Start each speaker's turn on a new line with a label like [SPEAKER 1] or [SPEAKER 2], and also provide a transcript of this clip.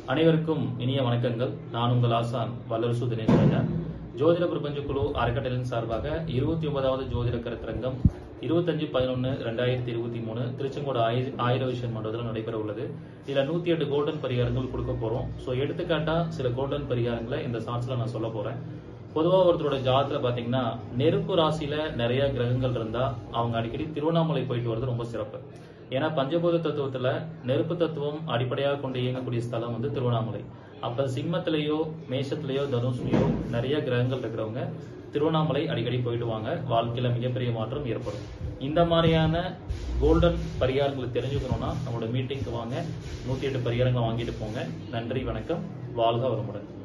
[SPEAKER 1] அனைவருக்கும் இனிய வணக்கங்கள் நான் உங்கள் ஆசான் வல்லரசு தினேஷ் ராஜா ஜோதிட பிரபஞ்ச குழு அறக்கட்டளையின் சார்பாக இருபத்தி ஒன்பதாவது ஜோதிட கருத்தரங்கம் இருபத்தஞ்சு பதினொன்று ரெண்டாயிரத்தி இருபத்தி மூணு திருச்செங்கோடு ஆயி ஆயிர விஷன் மண்டபத்தில் நடைபெற உள்ளது இதில் நூற்றி எட்டு கோல்டன் பரிகாரங்கள் கொடுக்க போகிறோம் ஸோ எடுத்துக்காட்டா சில கோல்டன் பரிகாரங்களை இந்த சாட்சியில் நான் சொல்ல போகிறேன் பொதுவாக ஒருத்தரோட ஜாதத்துல பார்த்தீங்கன்னா நெருப்பு ராசியில நிறைய கிரகங்கள் இருந்தா அவங்க அடிக்கடி திருவண்ணாமலை போயிட்டு வர்றது ரொம்ப சிறப்பு ஏன்னா பஞ்சபூத தத்துவத்துல நெருப்பு தத்துவம் அடிப்படையாக கொண்டு இயங்கக்கூடிய ஸ்தலம் வந்து திருவண்ணாமலை அப்ப சிம்மத்திலேயோ மேஷத்திலேயோ தனுஷ்லையோ நிறைய கிரகங்கள் இருக்கிறவங்க திருவண்ணாமலை அடிக்கடி போயிட்டு வாங்க வாழ்க்கையில மிகப்பெரிய மாற்றம் ஏற்படும் இந்த மாதிரியான கோல்டன் பரிகாரங்களை தெரிஞ்சுக்கணும்னா நம்மளோட மீட்டிங்க்கு வாங்க நூத்தி எட்டு பரிகாரங்களை வாங்கிட்டு போங்க நன்றி வணக்கம் வாழ்க வளமுடன்